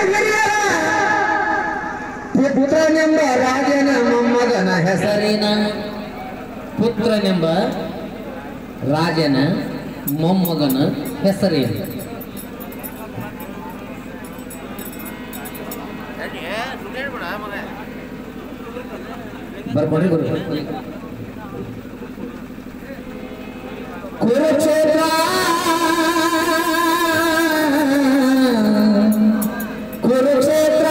ಹಿರಿಯರ ಪುತ್ರನೆಂಬ ರಾಜನ ಮೊಮ್ಮಗನ ಹೆಸರಿನ ಪುತ್ರನೆಂಬ ರಾಜನ ಮೊಮ್ಮಗನ ಹೆಸರೇನು ಬರ್ಕೊಡ್ರಿ ಗುರು ಕುರುಕ್ಷೇತ್ರ ಕುರುಕ್ಷೇತ್ರ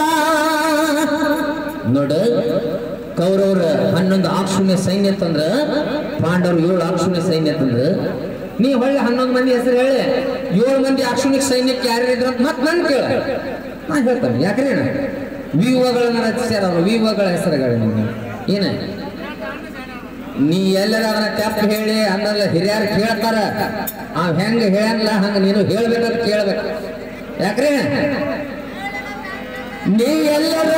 ನೋಡ ಕೌರವ್ರ ಹನ್ನೊಂದು ಆಕ್ಷುಣ್ಯ ಸೈನ್ಯ ತಂದ್ರ ಪಾಂಡವ್ರ ಏಳು ಆಕ್ಷುಣ್ಯ ಸೈನ್ಯ ತಂದ್ರ ನೀ ಹೊಳ್ಳಿ ಹನ್ನೊಂದು ಮಂದಿ ಹೆಸರು ಹೇಳಿ ಏಳು ಮಂದಿ ಆಕ್ಷುಣಿಕ ಸೈನ್ಯಕ್ಕೆ ಯಾರು ಇದ್ರ ಅಂತ ಮತ್ತೆ ನನ್ ಕೇಳ ನಾ ಹೇಳ್ತಾನೆ ಯಾಕ್ರಿ ವಿವಗಳನ್ನ ರಚಿಸ್ಯಾರ ಅವರು ವಿವಗಳ ಹೆಸರುಗಳು ನಿಮ್ಗೆ ಏನ ನೀ ಎಲ್ಲರ ಅದನ್ನ ತಪ್ಪು ಹೇಳಿ ಅನ್ನಲ್ಲ ಹಿರಿಯರು ಕೇಳ್ತಾರ ಅವ್ ಹೆಂಗ ಹೇಳಂಗಿಲ್ಲ ಹಂಗ ನೀನು ಹೇಳ್ಬೇಕಂತ ಕೇಳ್ಬೇಕು ಯಾಕ್ರಿ ನೀ ಎಲ್ಲರ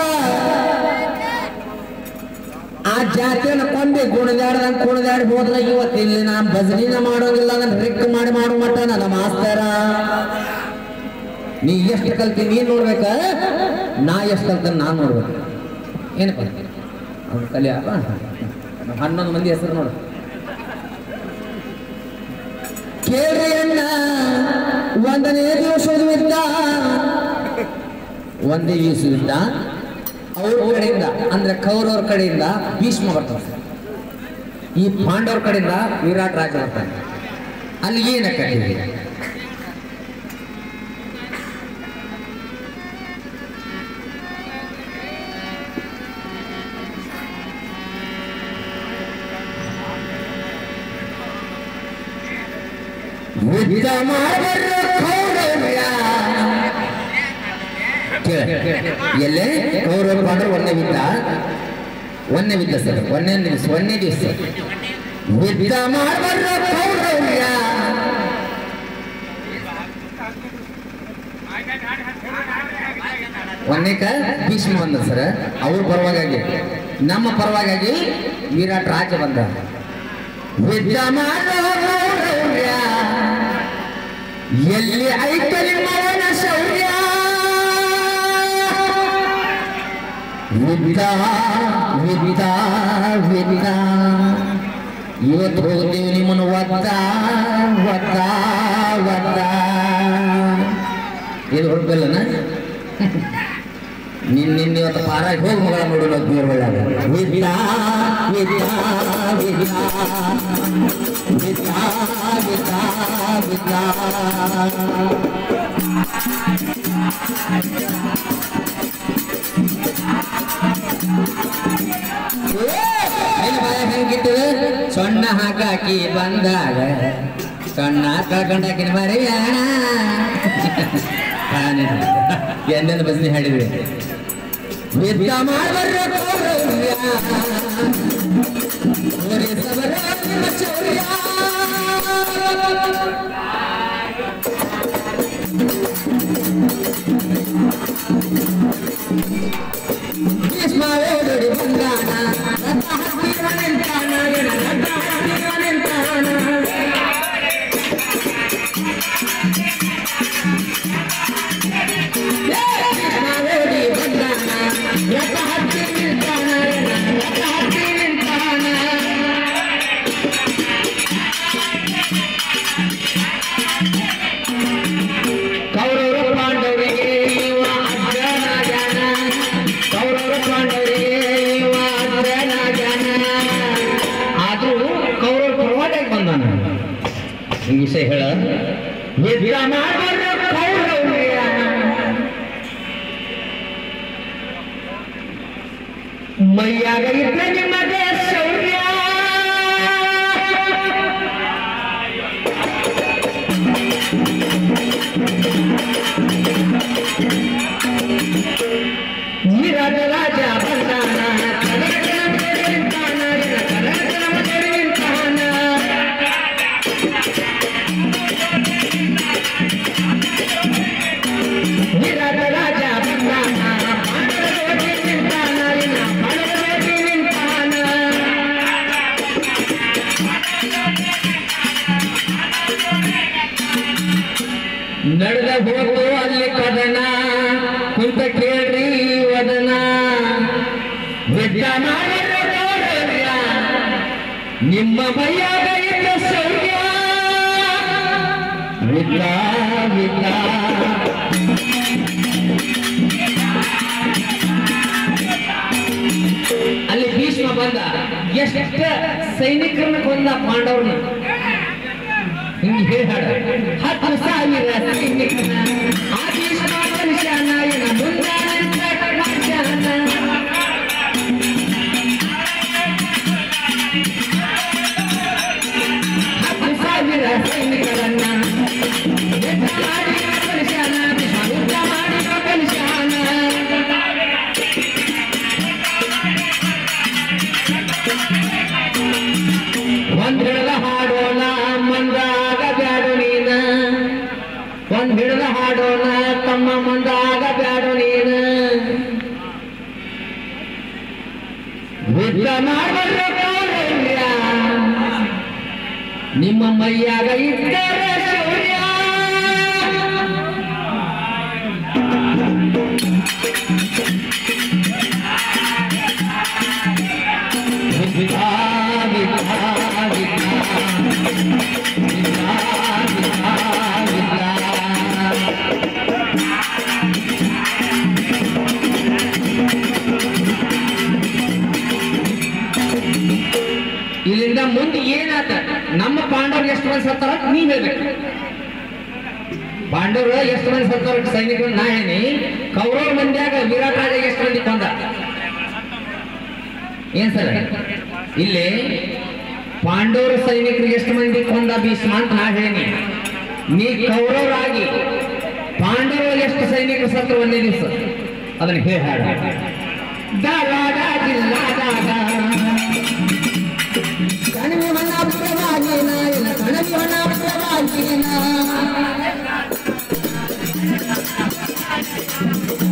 ಆ ಜಾತಿಯನ್ನು ಕೊಂಡಿ ಗುಣದಾಡ್ದಂಗ್ ಕುಣದಾಡಿ ಹೋದ್ರ ಇವತ್ತು ಇಲ್ಲಿ ನಾ ಭಜನಿನ ಮಾಡೋಂಗಿಲ್ಲ ಅದನ್ನ ರಿಕ್ ಮಾಡಿ ಮಾಡೋ ಮಟ್ಟ ನನ್ನ ಮಾಸ್ತರ ನೀ ಎಷ್ಟು ಕಲ್ತಿ ನೀನ್ ನೋಡ್ಬೇಕ ನಾ ಎಷ್ಟು ಕಲ್ತ ನಾನ್ ನೋಡ್ಬೇಕು ಏನಪ್ಪ ಅವ್ನು ಕಲಿಯಪ್ಪ ಹನ್ನೊಂದು ಮಂದಿ ಹೆಸರು ನೋಡು ಕೇಳ್ರಿ ಅಣ್ಣ ಒಂದನೇ ದಿವಸದ ಯುದ್ಧ ಒಂದೇ ದಿವಸದಿಂದ ಅವ್ರ ಕಡೆಯಿಂದ ಅಂದ್ರೆ ಕೌರವ್ರ ಕಡೆಯಿಂದ ಭೀಷ್ಮ ಬರ್ತಾನೆ ಸರ್ ಈ ಪಾಂಡವ್ರ ಕಡೆಯಿಂದ ವಿರಾಟ್ ರಾಜ ಬರ್ತಾನೆ ಅಲ್ಲಿ ಏನಕ್ಕೆ ಯುದ್ಧ ಮಾಡಬರ್ರ ಕೌರವ್ಯ ಕೇಳ ಎಲ್ಲೇ ಕೌರವ್ರ ಪಾಂಡವ್ರು ಒಂದೇ ಬಿದ್ದ ಒಂದೇ ಬಿದ್ದ ಸರ್ ಒಂದೇ ದಿವಸ ಒಂದೇ ದಿವಸ ಯುದ್ಧ ಮಾಡಬರ್ರ ಕೌರವ್ಯ ಒಂದೇಕ ಭೀಷ್ಮ ಬಂದ ಸರ್ ಅವ್ರ ಪರವಾಗಿ ನಮ್ಮ ಪರವಾಗಿ ವಿರಾಟ್ ರಾಜ ಬಂದ ಯುದ್ಧ ಮಾಡೋ ಕೌರವ್ಯ ಎಲ್ಲಿ ಐತಲಿ ಮರಣ ಶೌರ್ಯ ಯುದ್ಧ ಯುದ್ಧ ಯುದ್ಧ ಇವತ್ತು ಹೋಗ್ತೀವಿ ನಿಮ್ಮನ್ನು ಒದ್ದ ಒದ್ದ ಒದ್ದ ಇದು ಹೊರಬಲ್ಲನ ನಿನ್ನ ನಿನ್ನ ಇವತ್ತು ಪಾರಾಗಿ ಹೋಗಿ ಮಗಳ ನೋಡೋಣ ನೀರು ಒಳ್ಳೆಯ ವಿದ್ಯ ವಿದ್ಯ ವಿದ್ಯ ವಿದ್ಯ ವಿದ್ಯ ವಿದ್ಯ ಹೆಂಗಿಟ್ಟಿವೆ ಸೊಣ್ಣ ಹಾಕಾಕಿ ಬಂದಾಗ ಸೊಣ್ಣ ಕಳ್ಕೊಂಡಾಕಿನ ಮರಿ ಎಂದೆಂದು ಬಸ್ನಿ ಹಾಡಿದ್ವಿ ವಿದ್ಯ ಮಾಡಬರ್ರ ಕೌರವ್ಯ ಒರೆಸಬರ ನಿಮ್ಮ ಚೌರ್ಯ ಭೀಷ್ಮವೇದುಡಿ ಬಂದಾನ ರಥ ಹತ್ತಿರ ನಿಂತಾನ ರಥ ಹತ್ತಿರ ನಿಂತಾನ ಭೀಷ್ಮವೇದಿ ಬಂದಾನ ರಥ ಹತ್ತಿ ನಿಂತಾನ ರಥ ಹತ್ತಿ ನಿಂತಾನ ಕೌರವ ಪಾಂಡವರಿಗೆ ಇವ ಅಗ್ರನಾಗನ ಕೌರವ ಪಾಂಡವರಿಗೆ ಇವ ಅಗ್ರನಾಗನ ಆದ್ರೂ ಕೌರವ್ರ ಪರವಾಗಿ ಬಂದಾನ ಈ ವಿಷಯ ಹೇಳ ಯುದ್ಧ ಮಾಡಬರ್ರ ಕೌರವ್ಯ ಮೈಯಾಗ ಇದ್ರೆ ನಿಮ್ಮದೇ ಶೌರ್ಯ ಈ ರಾಜ ರಾಜ ಬಂದಾನ ಕನಕನ ಮದುವೆ ನಿಂತಾನ ಕನಕನ ಮದುವೆ ನಿಂತಾನ ವಿರಾಟ ರಾಜ ಬಂದಾನ ಪಾಂಡವರಿಗೆ ನಿಂತಾನ ಇನ್ನ ಪಾಂಡವರಿಗೆ ನಿಂತಾನ ನಡೆದ ಹೋಗು ಅಲ್ಲಿ ಕದನ ಕುಂತ ಕೇಳ್ರಿ ವದನ ಯುದ್ಧ ಮಾಡಿದ ಗೌರವ್ಯ ನಿಮ್ಮ ಮೈಯಾಗ ಇದ್ದ ಶೌರ್ಯ ವಿದ್ಯ ವಿದ್ಯ ಅಲ್ಲಿ ಭೀಷ್ಮ ಬಂದ ಎಷ್ಟ ಸೈನಿಕರನ್ನ ಕೊಂದ ಪಾಂಡವ್ರನ್ನ ಹಿಂಗೆ ಹೇಳಿ ಹಾಡ ಹತ್ತು ಸಾವಿರ ಸೈನಿಕನ ಆ ಭೀಷ್ಮ ಮನುಷ್ಯನ ಇನ್ನ ಮುಂದಾನಂತ ಮನುಷ್ಯನ ಹತ್ತು ಸಾವಿರ ಸೈನಿಕರನ್ನ ಯುದ್ಧ ಮಾಡಿದ ಮನುಷ್ಯನ ಭೀಷ್ಮ ಯುದ್ಧ ಮಾಡಿದ ಮನುಷ್ಯನ ಒಂದ್ ಹಿಡದ ಹಾಡೋಣ ಮಂದಾಗ ಬ್ಯಾಡು ನೀನ ಒಂದ್ ಹಿಡದ ಹಾಡೋಣ ತಮ್ಮ ಮಂದಾಗ ಬ್ಯಾಡು ನೀನ ಯುದ್ಧ ಮಾಡಬಲ್ಲ ಕೌರವ್ಯ ನಿಮ್ಮ ಮೈಯಾಗ ಇದ್ದರ ಶೌರ್ಯ ವಿದ್ಯಾ ವಿದ್ಯಾ ವಿದ್ಯಾ ವಿದ್ಯಾ ವಿದ್ಯಾ ವಿದ್ಯಾ ಇಲ್ಲಿಂದ ಮುಂದೆ ಏನಾತ ನಮ್ಮ ಪಾಂಡವ್ರು ಎಷ್ಟು ಮಂದಿ ಸತ್ತಾರ ನೀವ್ ಹೇಳ್ಬೇಕು ಪಾಂಡವರು ಎಷ್ಟು ಮಂದಿ ಸತ್ತಾರ ಸೈನಿಕರು ನಾ ಹೇಳಿ ಕೌರವ ಮಂದ್ಯಾಗ ವಿರಾಟ್ ರಾಜ ಎಷ್ಟು ಮಂದಿ ಕೊಂದ ಏನ್ ಸರ್ ಇಲ್ಲಿ ಪಾಂಡವರ ಸೈನಿಕರಿಗೆ ಎಷ್ಟು ಮಂದಿ ಕೊಂದ ಭೀಷ್ಮ ಅಂತ ನಾ ಹೇಳಿ ನೀ ಕೌರವರಾಗಿ ಪಾಂಡವರಿಗೆ ಎಷ್ಟು ಸೈನಿಕರು ಸತ್ರು ಒಂದೇ ದಿವಸ ಅದನ್ನ ಹೇಳಿ ಹಾಡ ಧಾರವಾಡ ಜಿಲ್ಲಾದಾಗ ಕಣಿವೆ ಮಣ್ಣ ಪ್ರಭಾಗಿನ ಇಲ್ಲ ಕಣಿವೆ ಮಣ್ಣ ಪ್ರಭಾಗಿನ